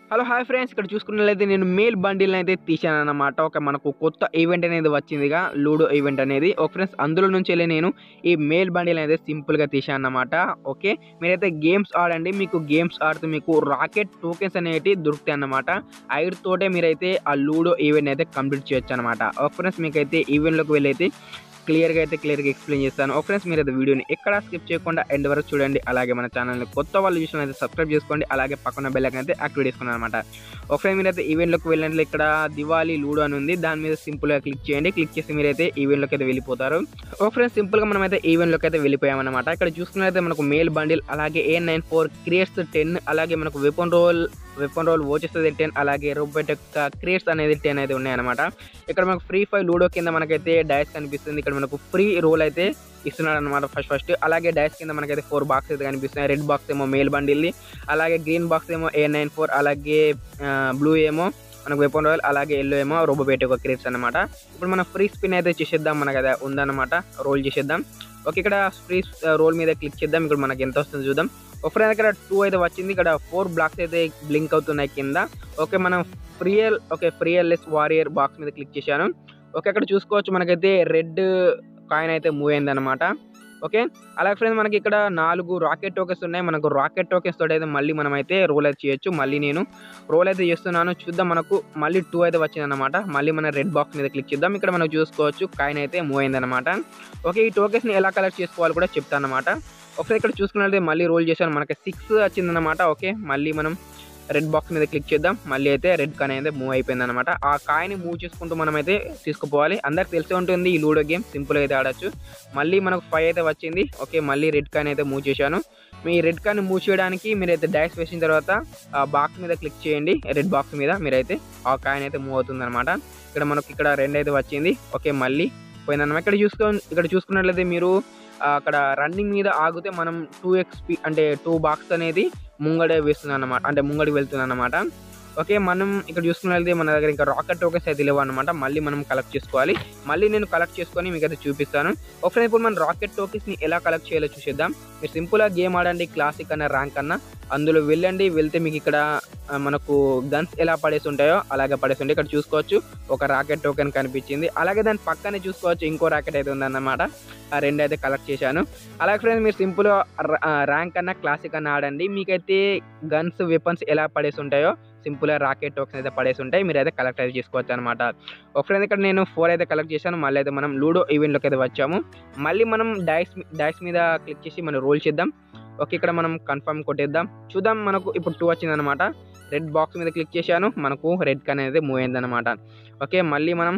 hello hi friends ఇక్కడ చూసుకున్నట్లయితే నేను మేల్ బండిల్ అయితే తీశాను అనమాట ఒక మనకు కొత్త ఈవెంట్ అనేది వచ్చిందిగా లూడో ఈవెంట్ అనేది ఓకే ఫ్రెండ్స్ అందులో నుంచి వెళ్ళి నేను ఈ మేల్ బండిల్ అయితే సింపుల్గా తీశాను అనమాట ఓకే మీరైతే గేమ్స్ ఆడండి మీకు గేమ్స్ ఆడితే మీకు రాకెట్ టోకెన్స్ అనేవి దొరుకుతాయి అన్నమాట తోటే మీరైతే ఆ లూడో ఈవెంట్ అయితే కంప్లీట్ చేయొచ్చు అనమాట ఓకే ఫ్రెండ్స్ మీకైతే ఈవెంట్లోకి వెళ్ళి అయితే క్లియర్గా అయితే క్లియర్గా ఎక్స్ప్లెయిన్ చేస్తాను ఓకే ఫ్రెండ్స్ మీరు అయితే వీడియోని ఎక్కడ స్కిప్ చేయకుండా ఎండ్ వరకు చూడండి అలాగే మన ఛానల్ని కొత్త వాళ్ళు చూసిన అయితే సబ్స్క్రైబ్ చేసుకోండి అలాగే పక్కన బెల్ ఐకాన్ అయితే యాక్టివేట్ చేసుకున్నాను అనమాట ఒక ఫ్రెండ్ మీరైతే ఈవెంట్లోకి వెళ్ళినట్లు ఇక్కడ దివాళీ లూడో అని ఉంది దాని మీద సింపుల్గా క్లిక్ చేయండి క్లిక్ చేసి మీరైతే ఈవెంట్లోకి అయితే వెళ్ళిపోతారు ఒక ఫ్రెండ్స్ సింపుల్గా మనం అయితే ఈవెంట్లోకి అయితే వెళ్ళిపోయామన్నమాట ఇక్కడ చూసుకున్నట్లయితే మనకు మేల్ బండిల్ అలాగే A nine four crates ten అలాగే మనకు వెపన్ రోల్ వెపన్ రోల్ వచ్చేస్తుంది టెన్ అలాగే రోబోట్ యొక్క క్రియేట్స్ అనేది టెన్ అయితే ఉన్నాయన్నమాట ఇక్కడ మనకు ఫ్రీ ఫైవ్ లూడో కింద మనకైతే డైస్ కనిపిస్తుంది ఇక్కడ మనకు ఫ్రీ రోల్ అయితే ఇస్తున్నాడు అనమాట ఫస్ట్ ఫస్ట్ అలాగే డైస్ కింద మనకైతే ఫోర్ బాక్స్ అయితే కనిపిస్తున్నాయి రెడ్ బాక్స్ ఏమో మేల్ బండిల్ది అలాగే గ్రీన్ బాక్స్ ఏమో ఏ నైన్ ఫోర్ అలాగే బ్లూ ఏమో మనకు వెపన్ రాయల్ అలాగే ఎల్లో ఏమో రోబోబేట్ ఒక క్రేప్స్ అనమాట ఇప్పుడు మనం ఫ్రీ స్పిన్ అయితే చేసేద్దాం మనకు అదే ఉందన్నమాట రోల్ చేసేద్దాం ఓకే ఇక్కడ ఫ్రీ రోల్ మీద క్లిక్ చేద్దాం ఇక్కడ మనకి ఎంత వస్తుంది చూద్దాం ఒక ఫ్రెండ్ ఇక్కడ టూ అయితే వచ్చింది ఇక్కడ ఫోర్ బ్లాక్స్ అయితే బ్లింక్ అవుతున్నాయి కింద ఓకే మనం ఫ్రీయల్ ఓకే ఫ్రీయల్లెస్ వారియర్ బాక్స్ మీద క్లిక్ చేశాను ఓకే అక్కడ చూసుకోవచ్చు మనకైతే రెడ్ కాయిన్ అయితే మూవ్ అయింది అనమాట ఓకే అలాగే ఫ్రెండ్స్ మనకి ఇక్కడ నాలుగు రాకెట్ టోకెన్స్ ఉన్నాయి మనకు రాకెట్ టోకెన్స్ తోటి అయితే మళ్ళీ మనం అయితే రోల్ అయితే చేయొచ్చు మళ్ళీ నేను రోల్ అయితే చేస్తున్నాను చూద్దాం మనకు మళ్ళీ టూ అయితే వచ్చింది అనమాట మళ్ళీ మన రెడ్ బాక్స్ మీద క్లిక్ చేద్దాం ఇక్కడ మనం చూసుకోవచ్చు కాయిన్ అయితే మూవ్ అయింది అనమాట ఓకే ఈ టోకెన్స్ని ఎలా కలెక్ట్ చేసుకోవాలి కూడా చెప్తాను అనమాట ఒకసారి ఇక్కడ చూసుకున్నట్లయితే మళ్ళీ రోల్ చేశాను మనకి సిక్స్ వచ్చిందనమాట ఓకే మళ్ళీ మనం రెడ్ బాక్స్ మీద క్లిక్ చేద్దాం మళ్ళీ అయితే రెడ్ కాయిన్ అయితే మూవ్ అయిపోయింది అనమాట ఆ కాయిన్ మూవ్ చేసుకుంటూ మనం అయితే తీసుకుపోవాలి అందరికి తెలిసే ఉంటుంది ఈ లూడో గేమ్ సింపుల్ అయితే ఆడొచ్చు మళ్ళీ మనకు ఫైవ్ అయితే వచ్చింది ఓకే మళ్ళీ రెడ్ కాయిన్ అయితే మూవ్ చేశాను మీ రెడ్ కాయిన్ మూవ్ చేయడానికి మీరైతే డైస్ వేసిన తర్వాత ఆ బాక్స్ మీద క్లిక్ చేయండి రెడ్ బాక్స్ మీద మీరైతే ఆ కాయిన్ అయితే మూవ్ అవుతుంది అనమాట ఇక్కడ మనకు ఇక్కడ రెండు అయితే వచ్చింది ఓకే మళ్ళీ పోయిందన్నమాట ఇక్కడ చూసుకో ఇక్కడ చూసుకున్నట్లయితే మీరు అక్కడ రన్నింగ్ మీద ఆగితే మనం టూ ఎక్స్పీ అంటే టూ బాక్స్ అనేది ముంగడే వేస్తుంది అనమాట అంటే ముంగడికి వెళ్తుంది అనమాట ఓకే మనం ఇక్కడ చూసుకున్నట్లయితే మన దగ్గర ఇంకా రాకెట్ టోకెన్స్ అయితే లేవు అనమాట మళ్ళీ మనం కలెక్ట్ చేసుకోవాలి మళ్ళీ నేను కలెక్ట్ చేసుకొని మీకు అయితే చూపిస్తాను ఒకసారి ఇప్పుడు మనం రాకెట్ టోకెన్స్ని ఎలా కలెక్ట్ చేయాలో చూసేద్దాం మీరు సింపుల్గా గేమ్ ఆడండి క్లాసిక్ అన్న ర్యాంక్ అన్న అందులో వెళ్ళండి వెళ్తే మీకు ఇక్కడ మనకు గన్స్ ఎలా పడేసి ఉంటాయో అలాగే పడేసి ఉంటాయి ఇక్కడ చూసుకోవచ్చు ఒక రాకెట్ టోకెన్ కనిపించింది అలాగే దాని పక్కనే చూసుకోవచ్చు ఇంకో రాకెట్ అయితే ఉందన్నమాట ఆ రెండు అయితే కలెక్ట్ చేశాను అలాగే ఫ్రెండ్స్ మీరు సింపుల్ ర్యాంక్ అన్న క్లాసిక్ అన్న ఆడండి మీకైతే గన్స్ వెపన్స్ ఎలా పడేసి ఉంటాయో సింపుల్గా రాకెట్ టోకెన్స్ అయితే పడేసి ఉంటాయి మీరు అయితే కలెక్ట్ అయితే చేసుకోవచ్చు అనమాట ఒక ఫ్రెండ్ ఇక్కడ నేను ఫోర్ అయితే కలెక్ట్ చేశాను మళ్ళీ అయితే మనం లూడో ఈవెంట్లోకి అయితే వచ్చాము మళ్ళీ మనం డైస్ డైస్ మీద క్లిక్ చేసి మనం రోల్ చేద్దాం ఓకే ఇక్కడ మనం కన్ఫర్మ్ కొట్టేద్దాం చూద్దాం మనకు ఇప్పుడు టూ వచ్చిందనమాట రెడ్ బాక్స్ మీద క్లిక్ చేశాను మనకు రెడ్ కాన్ అనేది మూవ్ అయిందనమాట ఓకే మళ్ళీ మనం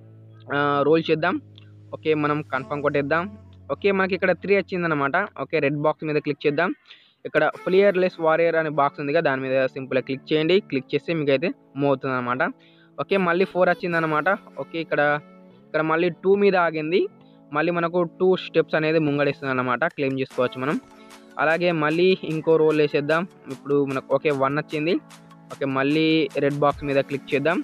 రోల్ చేద్దాం ఓకే మనం కన్ఫర్మ్ కొట్టేద్దాం ఓకే మనకి ఇక్కడ త్రీ వచ్చిందనమాట ఓకే రెడ్ బాక్స్ మీద క్లిక్ చేద్దాం ఇక్కడ ఫ్లియర్లెస్ వారియర్ అనే బాక్స్ ఉంది కదా దాని మీద సింపుల్గా క్లిక్ చేయండి క్లిక్ చేస్తే మీకు అయితే మూవ్ అవుతుంది అనమాట ఓకే మళ్ళీ ఫోర్ వచ్చిందనమాట ఓకే ఇక్కడ ఇక్కడ మళ్ళీ టూ మీద ఆగింది మళ్ళీ మనకు టూ స్టెప్స్ అనేది ముంగడిస్తుంది అనమాట క్లెయిమ్ చేసుకోవచ్చు మనం అలాగే మళ్ళీ ఇంకో రోల్ వేసేద్దాం ఇప్పుడు మనకు ఓకే వన్ వచ్చింది ఓకే మళ్ళీ రెడ్ బాక్స్ మీద క్లిక్ చేద్దాం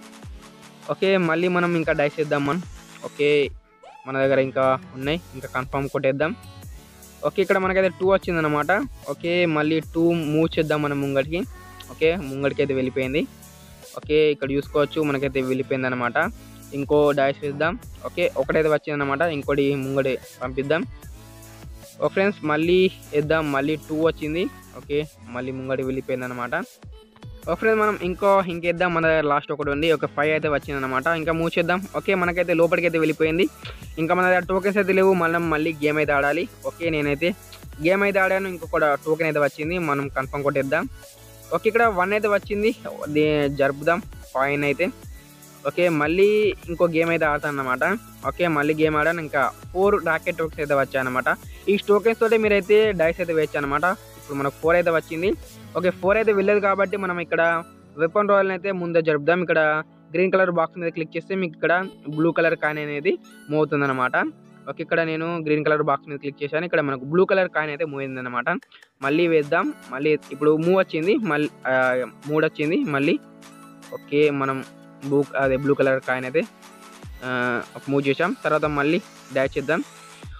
ఓకే మళ్ళీ మనం ఇంకా డైస్ చేద్దాం మనం ఓకే మన దగ్గర ఇంకా ఉన్నాయి ఇంకా కన్ఫర్మ్ కొట్టేద్దాం ఓకే ఇక్కడ మనకైతే టూ వచ్చిందనమాట ఓకే మళ్ళీ టూ మూవ్ చేద్దాం మనం ముంగడికి ఓకే ముంగడికి అయితే వెళ్ళిపోయింది ఓకే ఇక్కడ చూసుకోవచ్చు మనకైతే వెళ్ళిపోయింది అనమాట ఇంకో డాష్ వేద్దాం ఓకే ఒకటైతే వచ్చిందనమాట ఇంకోటి ముంగడి పంపిద్దాం ఓ ఫ్రెండ్స్ మళ్ళీ వేద్దాం మళ్ళీ టూ వచ్చింది ఓకే మళ్ళీ ముంగడి వెళ్ళిపోయింది అనమాట ఓ ఫ్రెండ్స్ మనం ఇంకో ఇంకేద్దాం మన దగ్గర లాస్ట్ ఒకటి ఉంది ఒక ఫైవ్ అయితే వచ్చిందనమాట ఇంకా మూవ్ చేద్దాం ఓకే మనకైతే లోపలికి అయితే వెళ్ళిపోయింది ఇంకా మన దగ్గర టోకెన్స్ అయితే లేవు మనం మళ్ళీ గేమ్ అయితే ఆడాలి ఓకే నేనైతే గేమ్ అయితే ఆడాను ఇంకొక టోకెన్ అయితే వచ్చింది మనం కన్ఫర్మ్ కొట్టేద్దాం ఓకే ఇక్కడ వన్ అయితే వచ్చింది జరుపుదాం కాయిన్ అయితే ఓకే మళ్ళీ ఇంకో గేమ్ అయితే ఆడతాను అనమాట ఓకే మళ్ళీ గేమ్ ఆడాను ఇంకా ఫోర్ రాకెట్ టోకెన్స్ అయితే వచ్చాయన్నమాట ఈ టోకెన్స్ తోటి మీరైతే డైస్ అయితే వేయచ్చు అనమాట ఇప్పుడు మనకు ఫోర్ అయితే వచ్చింది ఓకే ఫోర్ అయితే వెళ్ళేది కాబట్టి మనం ఇక్కడ వెపన్ రాయల్ అయితే ముందే జరుపుదాం ఇక్కడ గ్రీన్ కలర్ బాక్స్ మీద క్లిక్ చేస్తే మీకు ఇక్కడ బ్లూ కలర్ కాయిన్ అనేది మూవ్ అవుతుంది అనమాట ఓకే ఇక్కడ నేను గ్రీన్ కలర్ బాక్స్ మీద క్లిక్ చేశాను ఇక్కడ మనకు బ్లూ కలర్ కాయిన్ అయితే మూవ్ అయింది అనమాట మళ్ళీ వేద్దాం మళ్ళీ ఇప్పుడు మూవ్ వచ్చింది మళ్ళీ మూడు వచ్చింది మళ్ళీ ఓకే మనం బ్లూ అదే బ్లూ కలర్ కాయిన్ అయితే మూవ్ చేసాం తర్వాత మళ్ళీ డాష్ చేద్దాం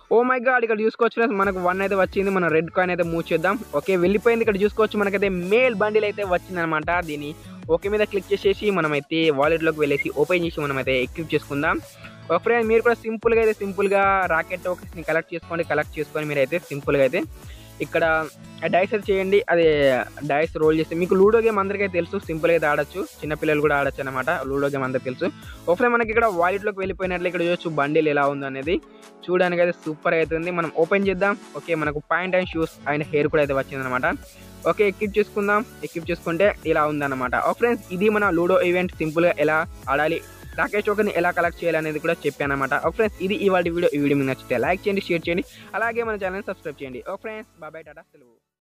ఓ మై గాడ్ ఇక్కడ చూసుకోవచ్చు ఫ్రెండ్స్ మనకు వన్ అయితే వచ్చింది మనం రెడ్ కాయిన్ అయితే మూవ్ చేద్దాం ఓకే వెళ్ళిపోయింది ఇక్కడ చూసుకోవచ్చు మనకైతే మేల్ బండిల్ అయితే వచ్చిందనమాట దీని ఓకే మీద క్లిక్ చేసేసి మనమైతే వాలెట్లోకి వెళ్ళేసి ఓపెన్ చేసి మనమైతే ఎక్విప్ చేసుకుందాం ఒక ఫ్రెండ్ మీరు కూడా సింపుల్గా అయితే సింపుల్గా రాకెట్ టోకెన్స్ని కలెక్ట్ చేసుకోండి కలెక్ట్ చేసుకొని మీరు అయితే సింపుల్గా అయితే ఇక్కడ డైస్ అయితే చేయండి అది డైస్ రోల్ చేస్తే మీకు లూడో గేమ్ అందరికీ తెలుసు సింపుల్గా అయితే ఆడొచ్చు చిన్నపిల్లలు కూడా ఆడొచ్చు అనమాట లూడో గేమ్ అందరికి తెలుసు ఒకసారి మనకి ఇక్కడ వాలెట్లోకి వెళ్ళిపోయినట్లు ఇక్కడ చూడొచ్చు బండిల్ ఎలా ఉంది అనేది చూడడానికి అయితే సూపర్ అవుతుంది మనం ఓపెన్ చేద్దాం ఓకే మనకు point and shoes and hair కూడా అయితే వచ్చిందనమాట ఓకే ఎక్విప్ చేసుకుందాం ఎక్విప్ చేసుకుంటే ఇలా ఉందన్నమాట ఓ ఫ్రెండ్స్ ఇది మన లూడో ఈవెంట్ సింపుల్గా ఎలా ఆడాలి రాకేష్ టోకెన్ ఎలా కలెక్ట్ చేయాలి అనేది కూడా చెప్పాను అనమాట ఓ ఫ్రెండ్స్ ఇది ఇవాళ వీడియో ఈ వీడియో మీకు నచ్చితే లైక్ చేయండి షేర్ చేయండి అలాగే మన ఛానల్ సబ్స్క్రైబ్ చేయండి ఓ ఫ్రెండ్స్ బాబాయ్ టాటా సెలవు